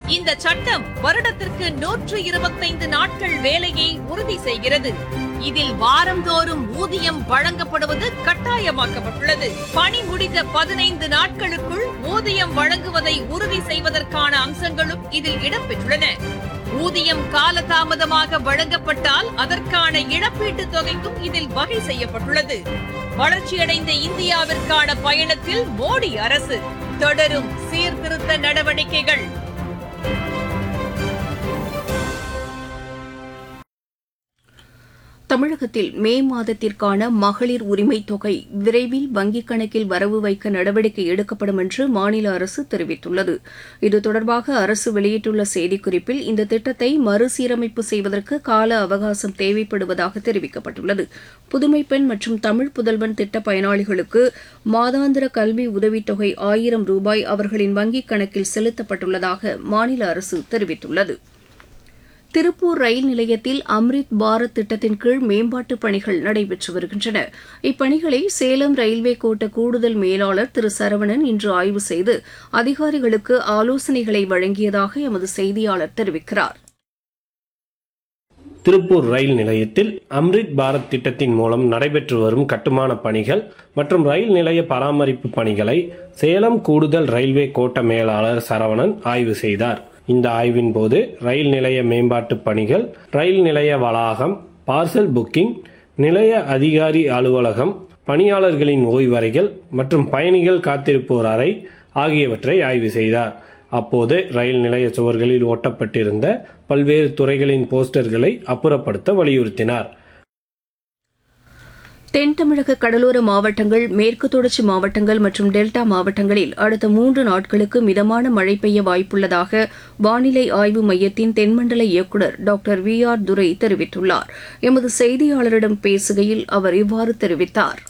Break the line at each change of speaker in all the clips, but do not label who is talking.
இந்த சட்டம் வருடத்திற்கு நூற்று இருபத்தைந்து நாட்கள் வேலையை உறுதி செய்கிறது இதில் வாரந்தோறும் ஊதியம் வழங்கப்படுவது கட்டாயமாக்கப்பட்டுள்ளது பணி முடிந்த பதினைந்து நாட்களுக்குள் ஊதியம் வழங்குவதை உறுதி செய்வதற்கான அம்சங்களும் இதில் இடம்பெற்றுள்ளன ஊதியம் காலதாமதமாக வழங்கப்பட்டால் அதற்கான இழப்பீட்டுத் தொகைக்கும் இதில் வகை செய்யப்பட்டுள்ளது வளர்ச்சியடைந்த இந்தியாவிற்கான பயணத்தில் மோடி அரசு தொடரும் சீர்திருத்த நடவடிக்கைகள்
தமிழகத்தில் மே மாதத்திற்கான மகளிர் உரிமைத் தொகை விரைவில் வங்கிக் கணக்கில் வரவு வைக்க நடவடிக்கை எடுக்கப்படும் என்று மாநில அரசு தெரிவித்துள்ளது இது தொடர்பாக அரசு வெளியிட்டுள்ள செய்திக்குறிப்பில் இந்த திட்டத்தை மறுசீரமைப்பு செய்வதற்கு கால அவகாசம் தேவைப்படுவதாக தெரிவிக்கப்பட்டுள்ளது புதுமை பெண் மற்றும் தமிழ் புதல்வன் திட்ட பயனாளிகளுக்கு மாதாந்திர கல்வி உதவித்தொகை ஆயிரம் ரூபாய் அவர்களின் வங்கிக் கணக்கில் செலுத்தப்பட்டுள்ளதாக மாநில அரசு தெரிவித்துள்ளது திருப்பூர் ரயில் நிலையத்தில் அம்ரித் பாரத் திட்டத்தின் கீழ் மேம்பாட்டுப் பணிகள் நடைபெற்று வருகின்றன இப்பணிகளை சேலம் ரயில்வே கோட்ட கூடுதல் மேலாளர் திரு சரவணன் இன்று ஆய்வு செய்து அதிகாரிகளுக்கு ஆலோசனைகளை வழங்கியதாக எமது செய்தியாளர் தெரிவிக்கிறார்
திருப்பூர் ரயில் நிலையத்தில் அம்ரித் பாரத் திட்டத்தின் மூலம் நடைபெற்று வரும் கட்டுமான பணிகள் மற்றும் ரயில் நிலைய பராமரிப்பு பணிகளை சேலம் கூடுதல் ரயில்வே கோட்ட மேலாளர் சரவணன் ஆய்வு செய்தார் இந்த ஆய்வின் போது ரயில் நிலைய மேம்பாட்டு பணிகள் ரயில் நிலைய வளாகம் பார்சல் புக்கிங் நிலைய அதிகாரி அலுவலகம் பணியாளர்களின் ஓய்வறைகள் மற்றும் பயணிகள் காத்திருப்போர் அறை ஆகியவற்றை ஆய்வு செய்தார் அப்போது ரயில் நிலைய சுவர்களில் ஒட்டப்பட்டிருந்த பல்வேறு துறைகளின் போஸ்டர்களை அப்புறப்படுத்த வலியுறுத்தினார்
தென் தமிழக கடலோர மாவட்டங்கள் மேற்கு தொடர்ச்சி மாவட்டங்கள் மற்றும் டெல்டா மாவட்டங்களில் அடுத்த மூன்று நாட்களுக்கு மிதமான மழை பெய்ய வாய்ப்புள்ளதாக வானிலை ஆய்வு மையத்தின் தென்மண்டல இயக்குநர் டாக்டர் வி ஆர் துரை தெரிவித்துள்ளார் எமது செய்தியாளரிடம் பேசுகையில் அவர் இவ்வாறு தெரிவித்தார்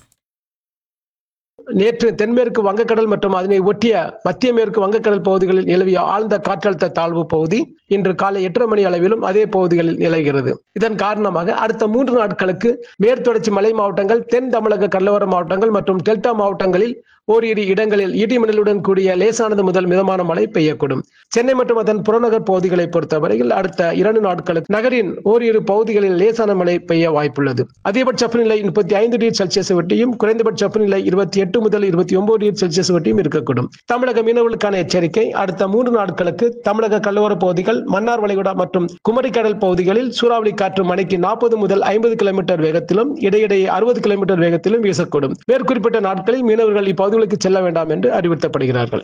நேற்று தென்மேற்கு வங்கக்கடல் மற்றும் அதனை ஒட்டிய மத்திய மேற்கு வங்கக்கடல் பகுதிகளில் நிலவிய ஆழ்ந்த காற்றழுத்த தாழ்வு பகுதி இன்று காலை எட்டரை மணி அளவிலும் அதே பகுதிகளில் நிலவுகிறது இதன் காரணமாக அடுத்த மூன்று நாட்களுக்கு மேற்தொடர்ச்சி மலை மாவட்டங்கள் தென் தமிழக கடலோர மாவட்டங்கள் மற்றும் டெல்டா மாவட்டங்களில் ஓரிரு இடங்களில் இடிமின்னலுடன் கூடிய லேசானது முதல் மிதமான மழை பெய்யக்கூடும் சென்னை மற்றும் அதன் புறநகர் பகுதிகளை பொறுத்தவரையில் அடுத்த இரண்டு நாட்களுக்கு நகரின் ஓரிரு பகுதிகளில் லேசான மழை பெய்ய வாய்ப்புள்ளது அதிகபட்ச வெப்பநிலை முப்பத்தி ஐந்து டிகிரி செல்சியஸ் வட்டியும் குறைந்தபட்ச வெப்பநிலை இருபத்தி எட்டு முதல் இருபத்தி ஒன்பது டிகிரி செல்சியஸ் வட்டியும் இருக்கக்கூடும் தமிழக மீனவர்களுக்கான எச்சரிக்கை அடுத்த மூன்று நாட்களுக்கு தமிழக கடலோர பகுதிகள் மன்னார் வளைகுடா மற்றும் குமரிக்கடல் பகுதிகளில் சூறாவளி காற்று மணிக்கு நாற்பது முதல் ஐம்பது கிலோமீட்டர் வேகத்திலும் இடையிடையே அறுபது கிலோமீட்டர் வேகத்திலும் வீசக்கூடும் மேற்குறிப்பிட்ட நாட்களில் மீனவர்கள் இப்பகுதிகளுக்கு செல்ல வேண்டாம் என்று அறிவுறுத்தப்படுகிறார்கள்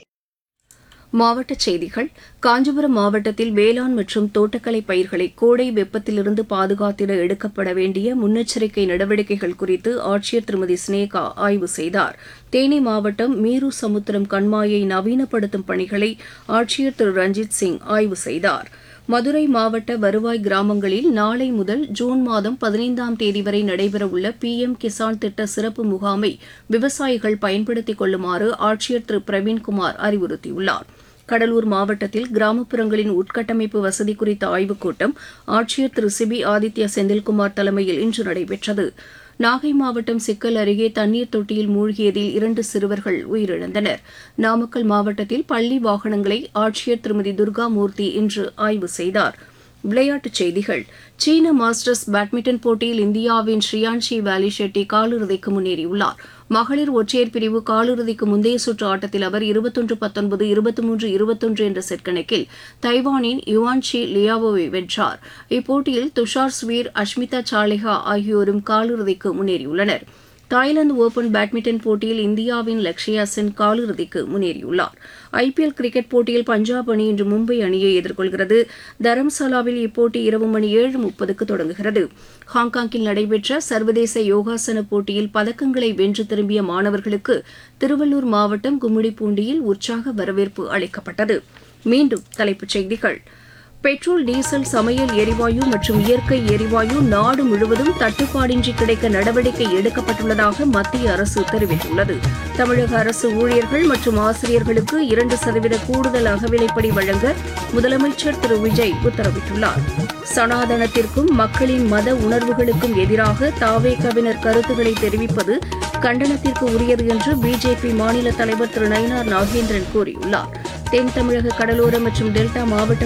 மாவட்டச் செய்திகள் காஞ்சிபுரம் மாவட்டத்தில் வேளாண் மற்றும் தோட்டக்கலை பயிர்களை கோடை வெப்பத்திலிருந்து பாதுகாத்திட எடுக்கப்பட வேண்டிய முன்னெச்சரிக்கை நடவடிக்கைகள் குறித்து ஆட்சியர் திருமதி ஸ்னேகா ஆய்வு செய்தார் தேனி மாவட்டம் மீரு சமுத்திரம் கண்மாயை நவீனப்படுத்தும் பணிகளை ஆட்சியர் திரு ரஞ்சித் சிங் ஆய்வு செய்தார் மதுரை மாவட்ட வருவாய் கிராமங்களில் நாளை முதல் ஜூன் மாதம் பதினைந்தாம் தேதி வரை நடைபெறவுள்ள பி எம் கிசான் திட்ட சிறப்பு முகாமை விவசாயிகள் பயன்படுத்திக் கொள்ளுமாறு ஆட்சியர் திரு பிரவீன்குமார் அறிவுறுத்தியுள்ளார் கடலூர் மாவட்டத்தில் கிராமப்புறங்களின் உட்கட்டமைப்பு வசதி குறித்த ஆய்வுக் கூட்டம் ஆட்சியர் திரு சிபி ஆதித்ய செந்தில்குமார் தலைமையில் இன்று நடைபெற்றது நாகை மாவட்டம் சிக்கல் அருகே தண்ணீர் தொட்டியில் மூழ்கியதில் இரண்டு சிறுவர்கள் உயிரிழந்தனர் நாமக்கல் மாவட்டத்தில் பள்ளி வாகனங்களை ஆட்சியர் திருமதி துர்காமூர்த்தி இன்று ஆய்வு செய்தார் விளையாட்டுச் செய்திகள் சீன மாஸ்டர்ஸ் பேட்மிண்டன் போட்டியில் இந்தியாவின் ஸ்ரீயான்ஷி வேலி ஷெட்டி காலிறுதிக்கு முன்னேறியுள்ளார் மகளிர் ஒற்றையர் பிரிவு காலிறுதிக்கு முந்தைய சுற்று ஆட்டத்தில் அவர் இருபத்தொன்று பத்தொன்பது இருபத்தி மூன்று இருபத்தொன்று என்ற செட் கணக்கில் தைவானின் யுவான்ஷி லியாவோவை வென்றார் இப்போட்டியில் துஷார் ஸ்வீர் அஷ்மிதா சாலிஹா ஆகியோரும் காலிறுதிக்கு முன்னேறியுள்ளனா் தாய்லாந்து ஓபன் பேட்மிண்டன் போட்டியில் இந்தியாவின் லக்ஷயா சென் காலிறுதிக்கு முன்னேறியுள்ளார் ஐபிஎல் கிரிக்கெட் போட்டியில் பஞ்சாப் அணி இன்று மும்பை அணியை எதிர்கொள்கிறது தரம்சாலாவில் இப்போட்டி இரவு மணி ஏழு முப்பதுக்கு தொடங்குகிறது ஹாங்காங்கில் நடைபெற்ற சர்வதேச யோகாசன போட்டியில் பதக்கங்களை வென்று திரும்பிய மாணவர்களுக்கு திருவள்ளூர் மாவட்டம் கும்மிடிப்பூண்டியில் உற்சாக வரவேற்பு அளிக்கப்பட்டது மீண்டும் தலைப்புச் செய்திகள் பெட்ரோல் டீசல் சமையல் எரிவாயு மற்றும் இயற்கை எரிவாயு நாடு முழுவதும் தட்டுப்பாடின்றி கிடைக்க நடவடிக்கை எடுக்கப்பட்டுள்ளதாக மத்திய அரசு தெரிவித்துள்ளது தமிழக அரசு ஊழியர்கள் மற்றும் ஆசிரியர்களுக்கு இரண்டு சதவீத கூடுதல் அகவிலைப்படி வழங்க முதலமைச்சர் திரு விஜய் உத்தரவிட்டுள்ளார் சனாதனத்திற்கும் மக்களின் மத உணர்வுகளுக்கும் எதிராக தாவேகவினர் கருத்துக்களை தெரிவிப்பது கண்டனத்திற்கு உரியது என்று பிஜேபி மாநில தலைவர் திரு நயினார் நாகேந்திரன் கூறியுள்ளார் தென் தமிழக கடலோர மற்றும் டெல்டா மாவட்ட